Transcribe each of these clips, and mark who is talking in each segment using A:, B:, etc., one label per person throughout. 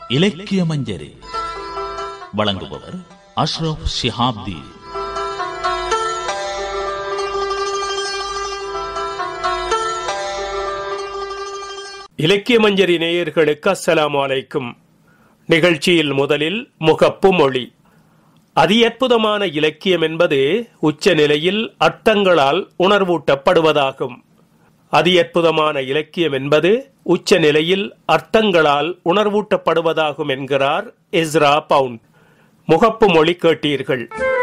A: இலக்கிய மஞ்சரி வழங்குபவர் அஷ்ரப் ஷிஹாப்தி
B: இலக்கிய மஞ்சரி நேயர்களுக்கு அஸ்ஸலாமு அலைக்கும் நிகழ்ச்சியில் முதலில் முகப்பு மொழி அதியற்புதமான இலக்கியம் என்பது உச்ச நிலையில் அர்த்தங்களால் உணர்வூட்டப்படுவதாகும் அதியற்புதமான இலக்கியம் என்பது உச்ச நிலையில் அர்த்தங்களால் உணர்வூட்டப்படுவதாகும் என்கிறார் எஸ்ரா பவுண்ட் முகப்பு மொழி கேட்டீர்கள்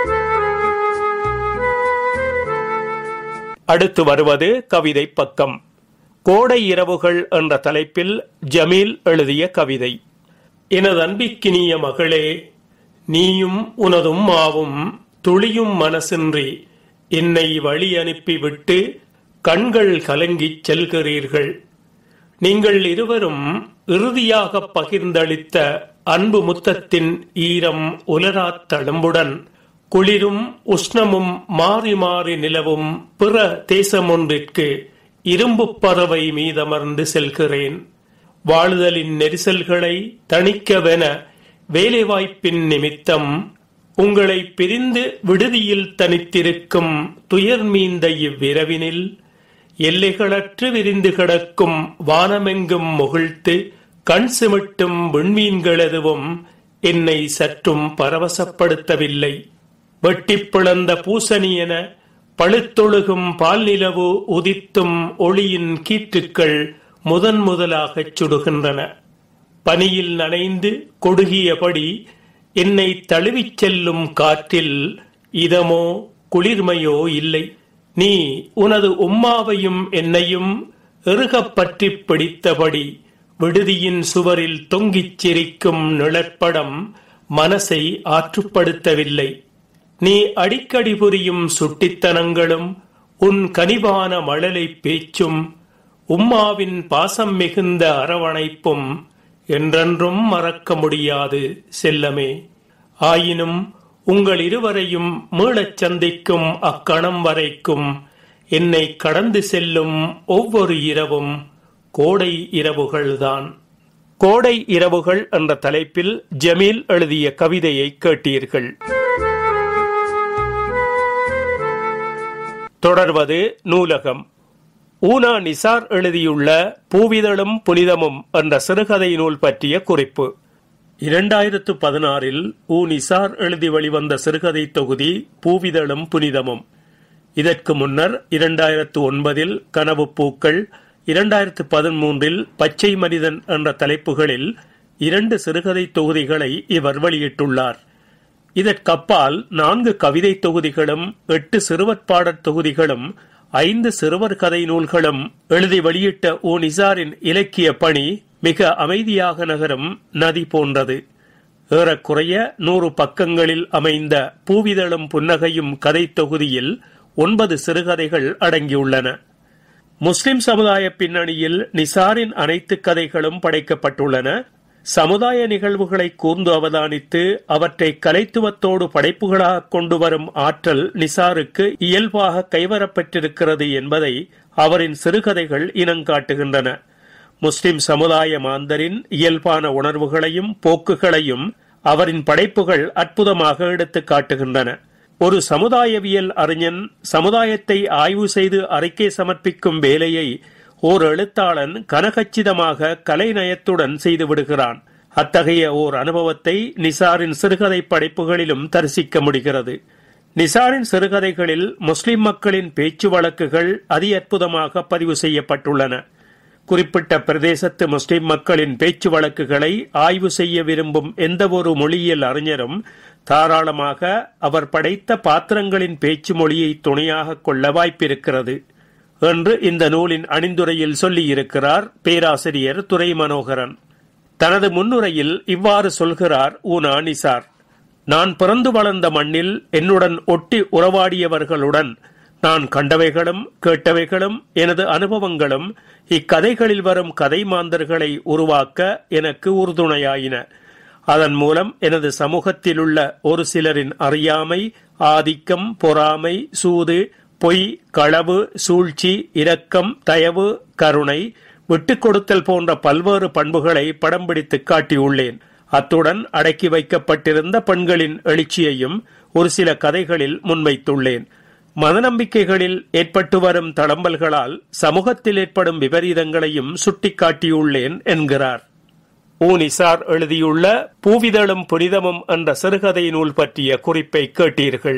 B: அடுத்து வருவது கவிதை பக்கம் கோடை இரவுகள் என்ற தலைப்பில் ஜமீல் எழுதிய கவிதை எனது அன்பிக்கினிய மகளே நீயும் உனதும் ஆவும் துளியும் மனசின்றி என்னை வழி அனுப்பிவிட்டு கண்கள் கலங்கிச் செல்கிறீர்கள் நீங்கள் இருவரும் இறுதியாக பகிர்ந்தளித்த அன்பு முத்தத்தின் ஈரம் உலராத் தழும்புடன் குளிரும் உஷ்ணமும் மாறி மாறி நிலவும் பிற தேசமொன்றிற்கு இரும்பு பறவை மீதமர்ந்து செல்கிறேன் வாழுதலின் நெரிசல்களை தணிக்கவென வேலைவாய்ப்பின் நிமித்தம் உங்களை பிரிந்து விடுதியில் தனித்திருக்கும் துயர் மீந்த இவ்விரவினில் எல்லைகளற்று விரிந்து கிடக்கும் வானமெங்கும் முகிழ்த்து கண் சிமிட்டும் விண்மீன்கள் எதுவும் என்னை சற்றும் பரவசப்படுத்தவில்லை வெட்டிப் பிளந்த பூசணி என பழுத்தொழுகும் பால் நிலவு உதித்தும் ஒளியின் கீற்றுக்கள் முதன் முதலாகச் சுடுகின்றன பனியில் நனைந்து கொடுகியபடி என்னை தழுவிச் செல்லும் காற்றில் இதமோ குளிர்மையோ இல்லை நீ உனது உம்மாவையும் என்னையும் இறுகப் பற்றிப் பிடித்தபடி விடுதியின் சுவரில் தொங்கிச் சிரிக்கும் நிழற்படம் மனசை ஆற்றுப்படுத்தவில்லை நீ அடிக்கடி புரியும் சுட்டித்தனங்களும் உன் கனிவான மழலை பேச்சும் உம்மாவின் பாசம் மிகுந்த அரவணைப்பும் என்றென்றும் மறக்க முடியாது செல்லமே ஆயினும் உங்கள் இருவரையும் மீளச் சந்திக்கும் அக்கணம் வரைக்கும் என்னை கடந்து செல்லும் ஒவ்வொரு இரவும் கோடை இரவுகள்தான் கோடை இரவுகள் என்ற தலைப்பில் ஜமீல் எழுதிய கவிதையை கேட்டீர்கள் தொடர்வது நூலகம் ஊனா நிசார் எழுதியுள்ள பூவிதழும் புனிதமும் என்ற சிறுகதை நூல் பற்றிய குறிப்பு இரண்டாயிரத்து பதினாறில் ஊ நிசார் எழுதி வெளிவந்த சிறுகதை தொகுதி பூவிதழும் புனிதமும் இதற்கு முன்னர் இரண்டாயிரத்து ஒன்பதில் கனவு பூக்கள் இரண்டாயிரத்து பதிமூன்றில் பச்சை மனிதன் என்ற தலைப்புகளில் இரண்டு சிறுகதை தொகுதிகளை இவர் வெளியிட்டுள்ளார் இதற்கப்பால் நான்கு கவிதை தொகுதிகளும் எட்டு சிறுவற்பாடற் தொகுதிகளும் ஐந்து சிறுவர் கதை நூல்களும் எழுதி வெளியிட்ட ஓ நிசாரின் இலக்கிய பணி மிக அமைதியாக நகரும் நதி போன்றது ஏறக்குறைய நூறு பக்கங்களில் அமைந்த பூவிதழும் புன்னகையும் கதை தொகுதியில் ஒன்பது சிறுகதைகள் அடங்கியுள்ளன முஸ்லிம் சமுதாய பின்னணியில் நிசாரின் அனைத்து கதைகளும் படைக்கப்பட்டுள்ளன சமுதாய நிகழ்வுகளை கூர்ந்து அவதானித்து அவற்றை கலைத்துவத்தோடு படைப்புகளாக கொண்டு வரும் ஆற்றல் நிசாருக்கு இயல்பாக கைவரப்பெற்றிருக்கிறது என்பதை அவரின் சிறுகதைகள் இனங்காட்டுகின்றன முஸ்லிம் சமுதாய மாந்தரின் இயல்பான உணர்வுகளையும் போக்குகளையும் அவரின் படைப்புகள் அற்புதமாக எடுத்து காட்டுகின்றன ஒரு சமுதாயவியல் அறிஞன் சமுதாயத்தை ஆய்வு செய்து அறிக்கை சமர்ப்பிக்கும் வேலையை ஓர் எழுத்தாளன் கனகச்சிதமாக கலைநயத்துடன் செய்து விடுகிறான் அத்தகைய ஓர் அனுபவத்தை நிசாரின் சிறுகதை படைப்புகளிலும் தரிசிக்க முடிகிறது நிசாரின் சிறுகதைகளில் முஸ்லிம் மக்களின் பேச்சு வழக்குகள் அதி அற்புதமாக பதிவு செய்யப்பட்டுள்ளன குறிப்பிட்ட பிரதேசத்து முஸ்லிம் மக்களின் பேச்சு வழக்குகளை ஆய்வு செய்ய விரும்பும் எந்தவொரு மொழியியல் அறிஞரும் தாராளமாக அவர் படைத்த பாத்திரங்களின் பேச்சு மொழியை துணையாக கொள்ள வாய்ப்பிருக்கிறது என்று இந்த நூலின் அணிந்துரையில் சொல்லியிருக்கிறார் பேராசிரியர் துரை மனோகரன் தனது முன்னுரையில் இவ்வாறு சொல்கிறார் ஊனா நிசார் நான் பிறந்து வளர்ந்த மண்ணில் என்னுடன் ஒட்டி உறவாடியவர்களுடன் நான் கண்டவைகளும் கேட்டவைகளும் எனது அனுபவங்களும் இக்கதைகளில் வரும் கதை மாந்தர்களை உருவாக்க எனக்கு உறுதுணையாயின அதன் மூலம் எனது சமூகத்திலுள்ள ஒரு சிலரின் அறியாமை ஆதிக்கம் பொறாமை சூது பொய் களவு சூழ்ச்சி இரக்கம் தயவு கருணை விட்டுக் கொடுத்தல் போன்ற பல்வேறு பண்புகளை படம் பிடித்து காட்டியுள்ளேன் அத்துடன் அடக்கி வைக்கப்பட்டிருந்த பெண்களின் எழுச்சியையும் ஒரு சில கதைகளில் முன்வைத்துள்ளேன் மதநம்பிக்கைகளில் ஏற்பட்டு வரும் தளம்பல்களால் சமூகத்தில் ஏற்படும் விபரீதங்களையும் சுட்டிக்காட்டியுள்ளேன் என்கிறார் ஊ நிசார் எழுதியுள்ள பூவிதழும் புனிதமும் என்ற சிறுகதை நூல் பற்றிய குறிப்பை கேட்டீர்கள்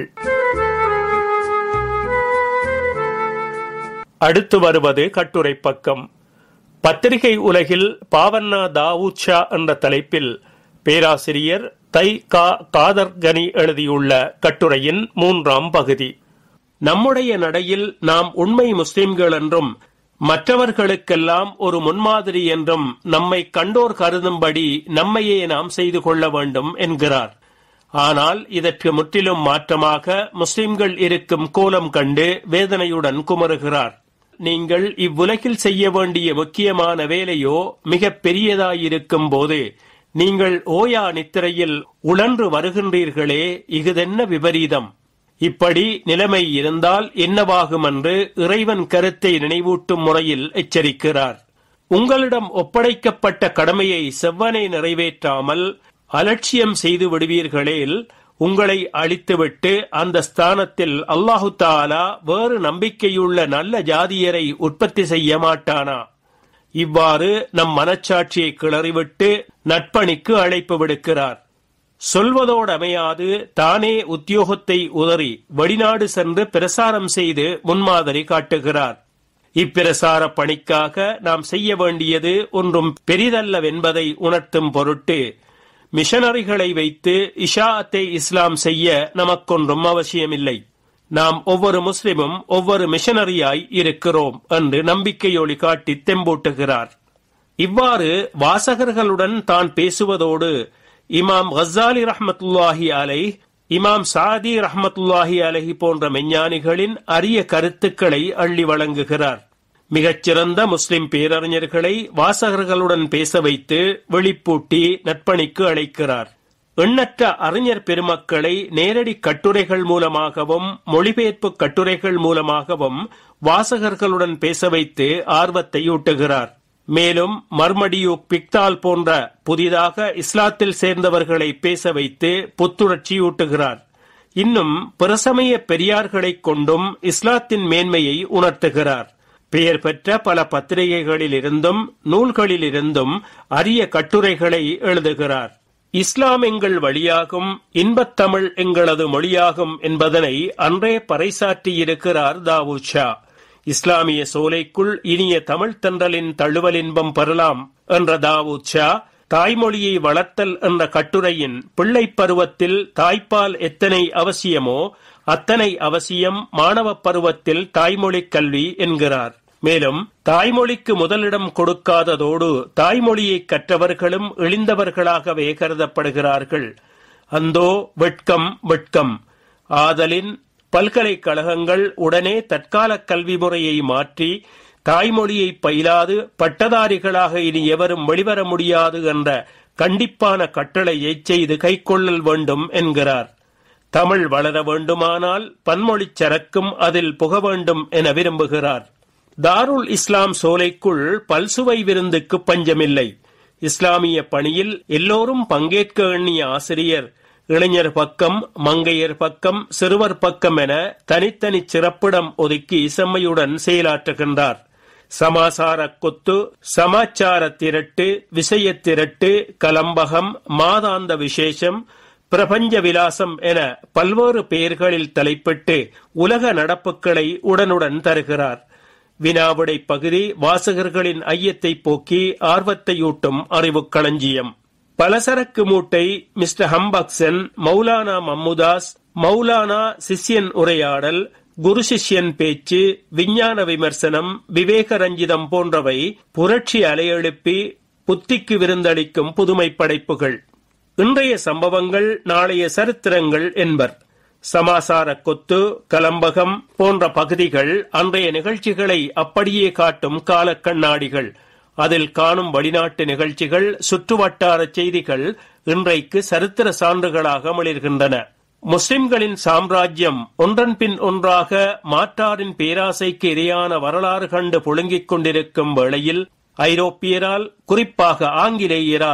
B: அடுத்து வருவது கட்டுரை பக்கம் பத்திரிகை உலகில் பாவண்ணா தாவூத் ஷா என்ற தலைப்பில் பேராசிரியர் தை கா காதர் கனி எழுதியுள்ள கட்டுரையின் மூன்றாம் பகுதி நம்முடைய நடையில் நாம் உண்மை முஸ்லிம்கள் என்றும் மற்றவர்களுக்கெல்லாம் ஒரு முன்மாதிரி என்றும் நம்மை கண்டோர் கருதும்படி நம்மையே நாம் செய்து கொள்ள வேண்டும் என்கிறார் ஆனால் இதற்கு முற்றிலும் மாற்றமாக முஸ்லிம்கள் இருக்கும் கோலம் கண்டு வேதனையுடன் குமருகிறார் நீங்கள் இவ்வுலகில் செய்ய வேண்டிய முக்கியமான வேலையோ மிக பெரியதாயிருக்கும் போது நீங்கள் ஓயா நித்திரையில் உழன்று வருகின்றீர்களே இஃதென்ன விபரீதம் இப்படி நிலைமை இருந்தால் என்னவாகும் என்று இறைவன் கருத்தை நினைவூட்டும் முறையில் எச்சரிக்கிறார் உங்களிடம் ஒப்படைக்கப்பட்ட கடமையை செவ்வனை நிறைவேற்றாமல் அலட்சியம் செய்து விடுவீர்களேல் உங்களை அழித்துவிட்டு அந்த ஸ்தானத்தில் அல்லாஹு தாலா வேறு நம்பிக்கையுள்ள நல்ல ஜாதியரை உற்பத்தி செய்ய மாட்டானா இவ்வாறு நம் மனச்சாட்சியை கிளறிவிட்டு நட்பணிக்கு அழைப்பு விடுக்கிறார் சொல்வதோடு அமையாது தானே உத்தியோகத்தை உதறி வெளிநாடு சென்று பிரசாரம் செய்து முன்மாதிரி காட்டுகிறார் இப்பிரசார பணிக்காக நாம் செய்ய வேண்டியது ஒன்றும் பெரிதல்லவென்பதை உணர்த்தும் பொருட்டு மிஷனரிகளை வைத்து இஷாத்தை இஸ்லாம் செய்ய நமக்கொன்றும் அவசியமில்லை நாம் ஒவ்வொரு முஸ்லிமும் ஒவ்வொரு மிஷனரியாய் இருக்கிறோம் என்று நம்பிக்கையொளி காட்டி தெம்பூட்டுகிறார் இவ்வாறு வாசகர்களுடன் தான் பேசுவதோடு இமாம் கசாலி ரஹமத்துல்லாஹி அலை இமாம் சாதி ரஹமத்துல்லாஹி அலஹி போன்ற மெஞ்ஞானிகளின் அரிய கருத்துக்களை அள்ளி வழங்குகிறார் மிகச்சிறந்த முஸ்லிம் பேரறிஞர்களை வாசகர்களுடன் பேச வைத்து வெளிப்பூட்டி நட்பணிக்கு அழைக்கிறார் எண்ணற்ற அறிஞர் பெருமக்களை நேரடி கட்டுரைகள் மூலமாகவும் மொழிபெயர்ப்பு கட்டுரைகள் மூலமாகவும் வாசகர்களுடன் பேச வைத்து ஆர்வத்தை ஊட்டுகிறார் மேலும் மர்மடியு பிக்தால் போன்ற புதிதாக இஸ்லாத்தில் சேர்ந்தவர்களை பேச வைத்து புத்துணர்ச்சியூட்டுகிறார் இன்னும் பிரசமய பெரியார்களைக் கொண்டும் இஸ்லாத்தின் மேன்மையை உணர்த்துகிறார் பெயர் பெற்ற பல பத்திரிகைகளில் இருந்தும் நூல்களில் இருந்தும் அரிய கட்டுரைகளை எழுதுகிறார் இஸ்லாம் எங்கள் வழியாகும் இன்பத்தமிழ் எங்களது மொழியாகும் என்பதனை அன்றே பறைசாற்றியிருக்கிறார் தாவூத் ஷா இஸ்லாமிய சோலைக்குள் இனிய தமிழ் தென்றலின் தழுவலின்பம் பெறலாம் என்ற தாவூத் ஷா தாய்மொழியை வளர்த்தல் என்ற கட்டுரையின் பிள்ளை பருவத்தில் தாய்ப்பால் எத்தனை அவசியமோ அத்தனை அவசியம் மாணவ பருவத்தில் தாய்மொழி கல்வி என்கிறார் மேலும் தாய்மொழிக்கு முதலிடம் கொடுக்காததோடு தாய்மொழியை கற்றவர்களும் இழிந்தவர்களாகவே கருதப்படுகிறார்கள் அந்தோ வெட்கம் வெட்கம் ஆதலின் பல்கலைக்கழகங்கள் உடனே தற்கால கல்வி முறையை மாற்றி தாய்மொழியை பயிலாது பட்டதாரிகளாக இனி எவரும் வெளிவர முடியாது என்ற கண்டிப்பான கட்டளையை செய்து கைக்கொள்ளல் வேண்டும் என்கிறார் தமிழ் வளர வேண்டுமானால் பன்மொழிச் சரக்கும் அதில் புக வேண்டும் என விரும்புகிறார் தாருல் இஸ்லாம் சோலைக்குள் பல்சுவை விருந்துக்கு பஞ்சமில்லை இஸ்லாமிய பணியில் எல்லோரும் பங்கேற்க எண்ணிய ஆசிரியர் இளைஞர் பக்கம் மங்கையர் பக்கம் சிறுவர் பக்கம் என தனித்தனி சிறப்பிடம் ஒதுக்கி செம்மையுடன் செயலாற்றுகின்றார் சமாசார கொத்து சமாச்சார திரட்டு விஷய திரட்டு கலம்பகம் மாதாந்த விசேஷம் பிரபஞ்ச விலாசம் என பல்வேறு பெயர்களில் தலைப்பிட்டு உலக நடப்புகளை உடனுடன் தருகிறார் வினாவிடை பகுதி வாசகர்களின் ஐயத்தை போக்கி ஆர்வத்தையூட்டும் அறிவு களஞ்சியம் பலசரக்கு மூட்டை மிஸ்டர் ஹம்பக்சன் மௌலானா மம்முதாஸ் மௌலானா சிஷ்யன் உரையாடல் குரு சிஷ்யன் பேச்சு விஞ்ஞான விமர்சனம் விவேக ரஞ்சிதம் போன்றவை புரட்சி அலையெழுப்பி புத்திக்கு விருந்தளிக்கும் புதுமை படைப்புகள் இன்றைய சம்பவங்கள் நாளைய சரித்திரங்கள் என்பர் சமாசார கொத்து கலம்பகம் போன்ற பகுதிகள் அன்றைய நிகழ்ச்சிகளை அப்படியே காட்டும் காலக்கண்ணாடிகள் அதில் காணும் வெளிநாட்டு நிகழ்ச்சிகள் சுற்றுவட்டார செய்திகள் இன்றைக்கு சரித்திர சான்றுகளாக மிளிர்கின்றன முஸ்லிம்களின் சாம்ராஜ்யம் ஒன்றன் பின் ஒன்றாக மாற்றாரின் பேராசைக்கு இரையான வரலாறு கண்டு புழுங்கிக் கொண்டிருக்கும் வேளையில் ஐரோப்பியரால் குறிப்பாக ஆங்கிலேயரால்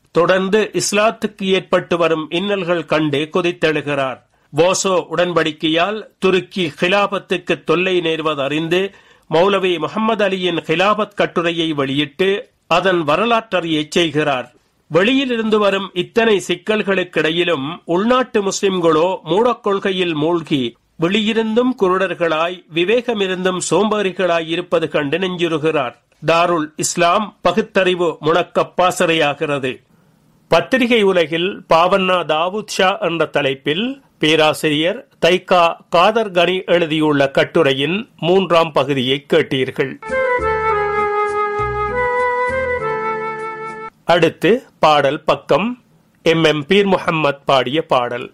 B: தொடர்ந்து இஸ்லாத்துக்கு ஏற்பட்டு வரும் இன்னல்கள் கண்டு கொதித்தெழுகிறார் போசோ உடன்படிக்கையால் துருக்கி ஹிலாபத்துக்கு தொல்லை நேர்வது அறிந்து மௌலவி முகமது அலியின் ஹிலாபத் கட்டுரையை வெளியிட்டு அதன் வரலாற்றறியச் செய்கிறார் வெளியிலிருந்து வரும் இத்தனை சிக்கல்களுக்கிடையிலும் உள்நாட்டு முஸ்லிம்களோ மூடக் கொள்கையில் மூழ்கி வெளியிருந்தும் குருடர்களாய் விவேகமிருந்தும் சோம்பேறிகளாய் இருப்பது கண்டு நெஞ்சுறுகிறார் தாருல் இஸ்லாம் பகுத்தறிவு முழக்கப் பாசறையாகிறது பத்திரிகை உலகில் பாவண்ணா தாவூத் ஷா என்ற தலைப்பில் பேராசிரியர் தைக்கா காதர் கனி எழுதியுள்ள கட்டுரையின் மூன்றாம் பகுதியை கேட்டீர்கள் அடுத்து பாடல் பக்கம் எம் எம் பீர் முகம்மது பாடிய பாடல்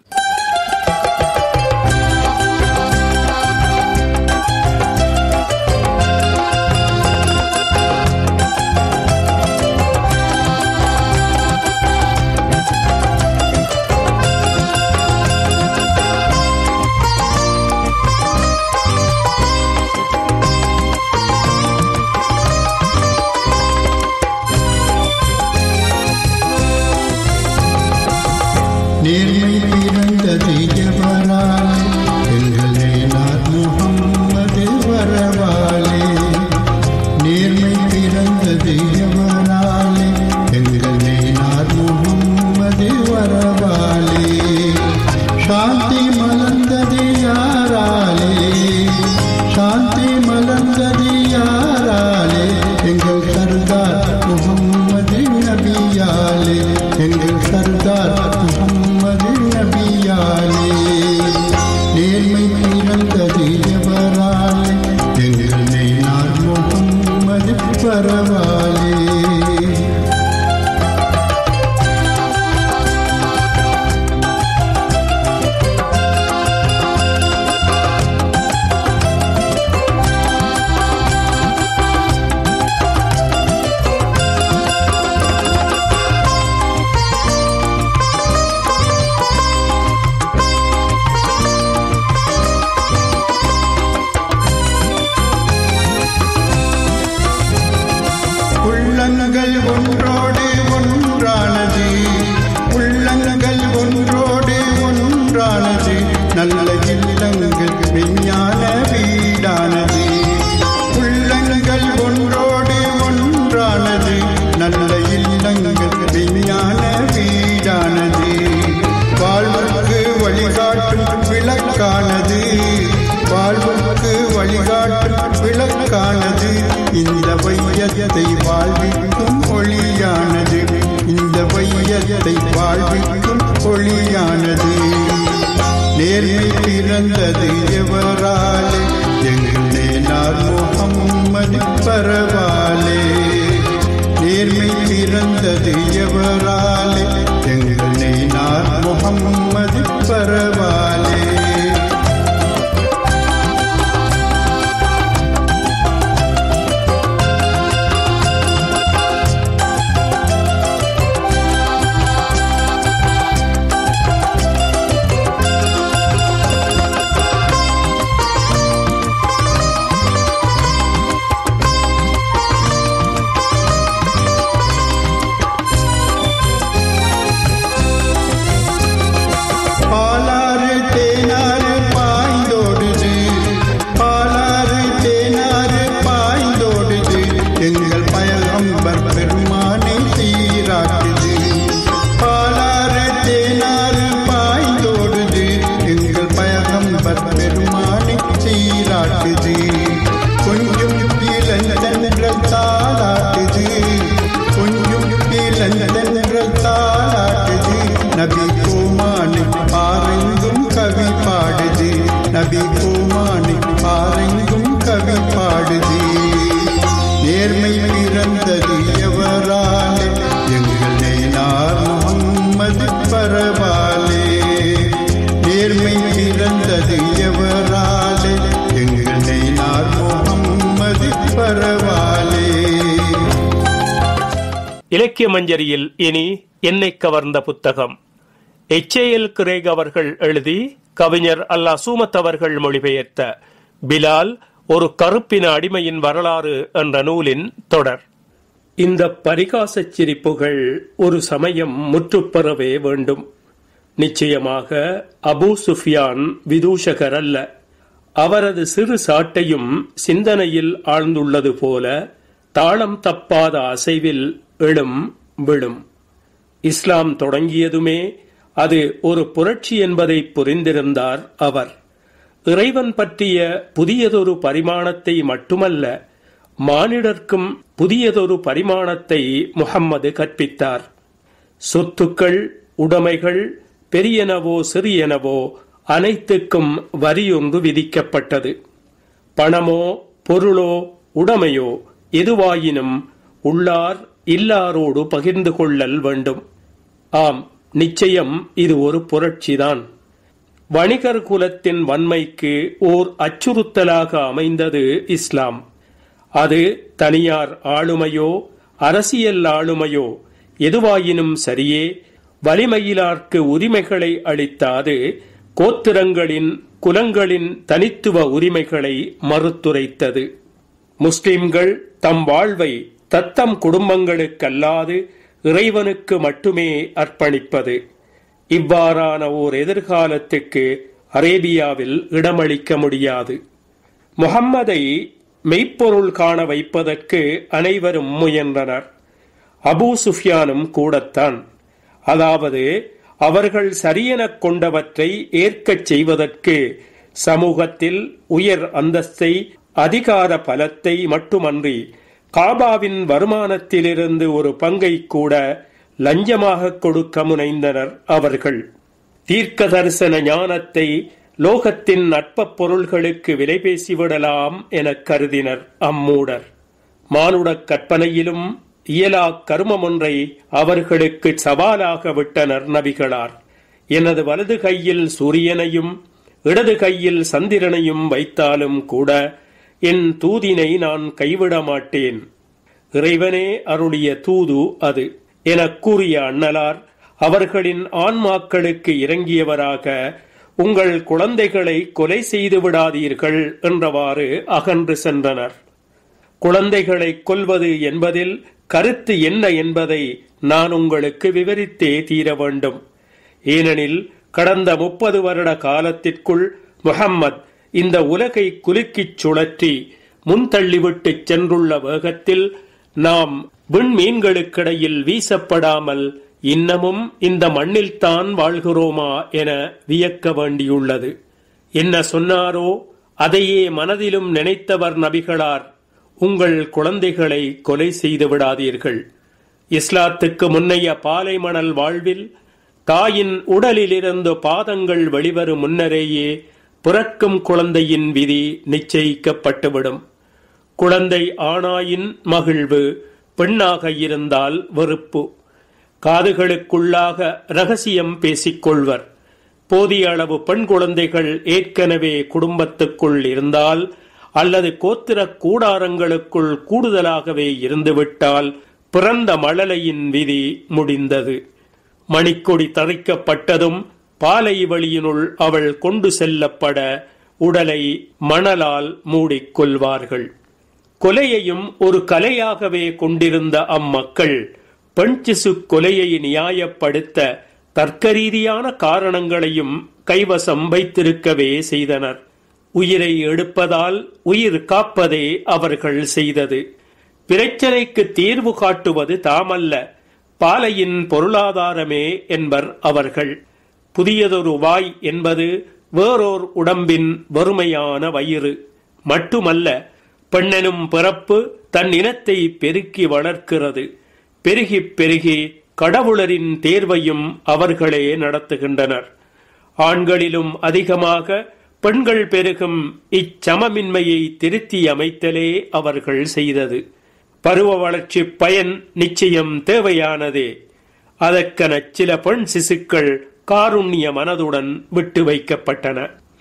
C: நேர்மை பிறந்தது எவராலே எங்களே நாத் முகம்மது வரவாலே நேர்மை பிறந்தது எவராலே எங்களே நாத் முகம்மது வரவாலே சாந்தி மலர்ந்தது யாராலே சாந்தி மலர்ந்தது யாராலே எங்கள் சர்தார் முகம்மது நபியாலே எங்கள் சர்தார் முகம்மது நபியாலே நேர்மை பிறந்தது எவராலே எங்கள் நெய்னார் முகம்மது பரவாலே உள்ளங்கள் ஒன்றோடு ஒன்றானது உள்ளங்கள் ஒன்றோடு ஒன்றானது நல்ல இல்லங்கள் விஞ்ஞான வீடானது உள்ளங்கள் ஒன்றோடு ஒன்றானது நல்ல இல்லங்கள் விஞ்ஞான வீடானது வாழ்வுக்கு வழிகாட்டும் விளக்கானது வாழ்வுக்கு வழிகாட்டும் விளக்கானது இந்த வையத்தை வாழ்விக்கும் ஒளியானது இந்த வையத்தை வாழ்விக்கும் ஒளியானது நேர்மை பிறந்தது எவராலே எங்களே நார் முகம்மது பரவாலே நேர்மை பிறந்தது எவராலே எங்களே நார் முகம்மது பரவாலே பாலாறு தேனாறு பாய்ந்தோடுது பாலாறு தேனாறு பாய்ந்தோடுது எங்கள் பயகம்பர் பெருமானை சீராட்டுது பாலாறு தேனாறு பாய்ந்தோடுது எங்கள் பயகம்பர் பெருமானை சீராட்டுது கொஞ்சம் இளந்தென்றல் தாளாட்டுது கொஞ்சம் இளந்தென்றல் தாளாட்டுது நபி கோமானி பாரெங்கும் கவி பாடுது நபி கோமானி பாரெங்கும் கவி பாடுது நேர்மை பிறந்தது எவராலே எங்கள் நெய்னார் முகம்மது பரவாலே நேர்மை பிறந்தது எவராலே எங்கள் நெய்னார் முகம்மது பரவாலே
B: இலக்கிய மஞ்சரியில் இனி என்னை கவர்ந்த புத்தகம் எச்ஏஎல் கிரேக் அவர்கள் எழுதி கவிஞர் அல்லா சூமத் அவர்கள் மொழிபெயர்த்த பிலால் ஒரு கருப்பின அடிமையின் வரலாறு என்ற நூலின் தொடர் இந்த பரிகாசச் சிரிப்புகள் ஒரு சமயம் முற்றுப்பெறவே வேண்டும் நிச்சயமாக அபூ சுஃபியான் விதூஷகர் அல்ல அவரது சிறு சாட்டையும் சிந்தனையில் ஆழ்ந்துள்ளது போல தாளம் தப்பாத அசைவில் எழும் விழும் இஸ்லாம் தொடங்கியதுமே அது ஒரு புரட்சி என்பதை புரிந்திருந்தார் அவர் இறைவன் பற்றிய புதியதொரு பரிமாணத்தை மட்டுமல்ல மானிடர்க்கும் புதியதொரு பரிமாணத்தை முகம்மது கற்பித்தார் சொத்துக்கள் உடைமைகள் பெரியனவோ சிறியனவோ அனைத்துக்கும் வரியொன்று விதிக்கப்பட்டது பணமோ பொருளோ உடைமையோ எதுவாயினும் உள்ளார் இல்லாரோடு பகிர்ந்து கொள்ளல் வேண்டும் ஆம் நிச்சயம் இது ஒரு புரட்சிதான் வணிகர் குலத்தின் வன்மைக்கு ஓர் அச்சுறுத்தலாக அமைந்தது இஸ்லாம் அது தனியார் ஆளுமையோ அரசியல் ஆளுமையோ எதுவாயினும் சரியே வலிமையிலார்க்கு உரிமைகளை அளித்தாது கோத்திரங்களின் குலங்களின் தனித்துவ உரிமைகளை மறுத்துரைத்தது முஸ்லிம்கள் தம் வாழ்வை தத்தம் குடும்பங்களுக்கல்லாது இறைவனுக்கு மட்டுமே அர்ப்பணிப்பது இவ்வாறான ஓர் எதிர்காலத்துக்கு அரேபியாவில் இடமளிக்க முடியாது முகம்மதை மெய்ப்பொருள் காண வைப்பதற்கு அனைவரும் முயன்றனர் அபூ சுஃபியானும் கூடத்தான் அதாவது அவர்கள் சரியெனக் கொண்டவற்றை ஏற்கச் செய்வதற்கு சமூகத்தில் உயர் அந்தஸ்தை அதிகார பலத்தை மட்டுமன்றி காபாவின் வருமானத்திலிருந்து ஒரு பங்கை கூட லஞ்சமாக கொடுக்க முனைந்தனர் அவர்கள் தீர்க்க தரிசன ஞானத்தை லோகத்தின் நட்ப பொருள்களுக்கு விலை பேசிவிடலாம் எனக் கருதினர் அம்மூடர் மானுடக் கற்பனையிலும் இயலா கருமம் ஒன்றை அவர்களுக்கு சவாலாக விட்டனர் நபிகளார் எனது வலது கையில் சூரியனையும் இடது கையில் சந்திரனையும் வைத்தாலும் கூட என் தூதினை நான் கைவிட மாட்டேன் இறைவனே அருளிய தூது அது எனக் கூறிய அண்ணலார் அவர்களின் ஆன்மாக்களுக்கு இறங்கியவராக உங்கள் குழந்தைகளை கொலை செய்து விடாதீர்கள் என்றவாறு அகன்று சென்றனர் குழந்தைகளை கொல்வது என்பதில் கருத்து என்ன என்பதை நான் உங்களுக்கு விவரித்தே தீர வேண்டும் ஏனெனில் கடந்த முப்பது வருட காலத்திற்குள் முஹம்மத் இந்த உலகை குலுக்கிச் சுழற்றி முன்தள்ளிவிட்டுச் சென்றுள்ள வேகத்தில் நாம் விண்மீன்களுக்கிடையில் வீசப்படாமல் இன்னமும் இந்த மண்ணில்தான் வாழ்கிறோமா என வியக்க வேண்டியுள்ளது என்ன சொன்னாரோ அதையே மனதிலும் நினைத்தவர் நபிகளார் உங்கள் குழந்தைகளை கொலை செய்து விடாதீர்கள் இஸ்லாத்துக்கு முன்னைய பாலைமணல் வாழ்வில் தாயின் உடலிலிருந்து பாதங்கள் வெளிவரும் முன்னரேயே பிறக்கும் குழந்தையின் விதி நிச்சயிக்கப்பட்டுவிடும் குழந்தை ஆணாயின் மகிழ்வு பெண்ணாக இருந்தால் வெறுப்பு காதுகளுக்குள்ளாக ரகசியம் பேசிக்கொள்வர் போதிய அளவு பெண் குழந்தைகள் ஏற்கனவே குடும்பத்துக்குள் இருந்தால் அல்லது கோத்திர கூடாரங்களுக்குள் கூடுதலாகவே இருந்துவிட்டால் பிறந்த மழலையின் விதி முடிந்தது மணிக்கொடி தரிக்கப்பட்டதும் பாலை வழியினுள் அவள் கொண்டு செல்லப்பட உடலை மணலால் மூடிக்கொள்வார்கள் கொலையையும் ஒரு கலையாகவே கொண்டிருந்த அம்மக்கள் பெண் சிசு கொலையை நியாயப்படுத்த தர்க்கரீதியான காரணங்களையும் கைவசம் வைத்திருக்கவே செய்தனர் உயிரை எடுப்பதால் உயிர் காப்பதே அவர்கள் செய்தது பிரச்சனைக்கு தீர்வு காட்டுவது தாமல்ல பாலையின் பொருளாதாரமே என்பர் அவர்கள் புதியதொரு வாய் என்பது வேறோர் உடம்பின் வறுமையான வயிறு மட்டுமல்ல பெண்ணெனும் பிறப்பு தன் இனத்தை பெருக்கி வளர்க்கிறது பெருகி பெருகி கடவுளரின் தேர்வையும் அவர்களே நடத்துகின்றனர் ஆண்களிலும் அதிகமாக பெண்கள் பெருகும் இச்சமமின்மையை திருத்தி அமைத்தலே அவர்கள் செய்தது பருவ வளர்ச்சி பயன் நிச்சயம் தேவையானதே அதற்கென சில பெண் சிசுக்கள் காருண்ய மனதுடன் விட்டு வைக்கப்பட்டன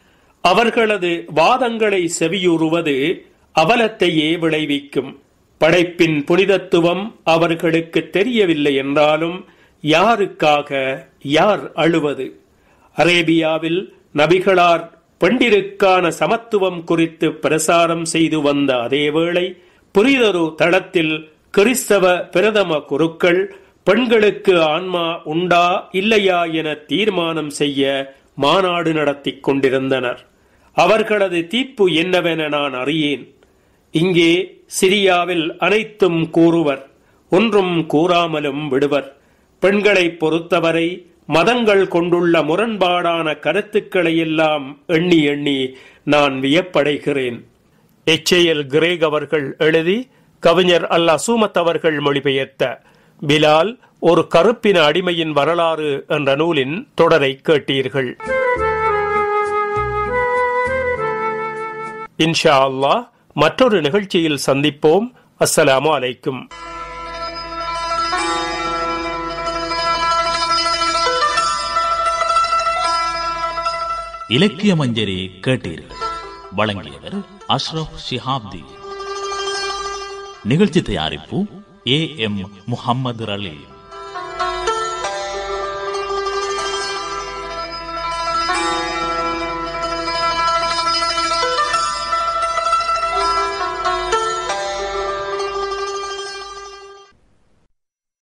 B: அவர்களது வாதங்களை செவியுறுவது அவலத்தையே விளைவிக்கும் படைப்பின் புனிதத்துவம் அவர்களுக்கு தெரியவில்லை என்றாலும் யாருக்காக யார் அழுவது அரேபியாவில் நபிகளார் பெண்டிருக்கான சமத்துவம் குறித்து பிரசாரம் செய்து வந்த அதேவேளை புரிதொரு தளத்தில் கிறிஸ்தவ பிரதம குருக்கள் பெண்களுக்கு ஆன்மா உண்டா இல்லையா என தீர்மானம் செய்ய மாநாடு நடத்திக் கொண்டிருந்தனர் அவர்களது தீர்ப்பு என்னவென நான் அறியேன் இங்கே சிரியாவில் அனைத்தும் கூறுவர் ஒன்றும் கூறாமலும் விடுவர் பெண்களை பொறுத்தவரை மதங்கள் கொண்டுள்ள முரண்பாடான கருத்துக்களை எல்லாம் எண்ணி எண்ணி நான் வியப்படைகிறேன் எச்ஏஎல் கிரேக் அவர்கள் எழுதி கவிஞர் அல் அசூமத் அவர்கள் மொழிபெயர்த்த பிலால் ஒரு கருப்பின அடிமையின் வரலாறு என்ற நூலின் தொடரை கேட்டீர்கள் இன்ஷா அல்லாஹ் மற்றொரு நிகழ்ச்சியில் சந்திப்போம் அஸ்ஸலாமு அலைக்கும்
A: இலக்கிய மஞ்சரி கேட்டீர்கள் வழங்கியவர் அஷ்ரப் ஷிஹாப்தி நிகழ்ச்சி தயாரிப்பு ஏ எம் முகம்மது ரலீம்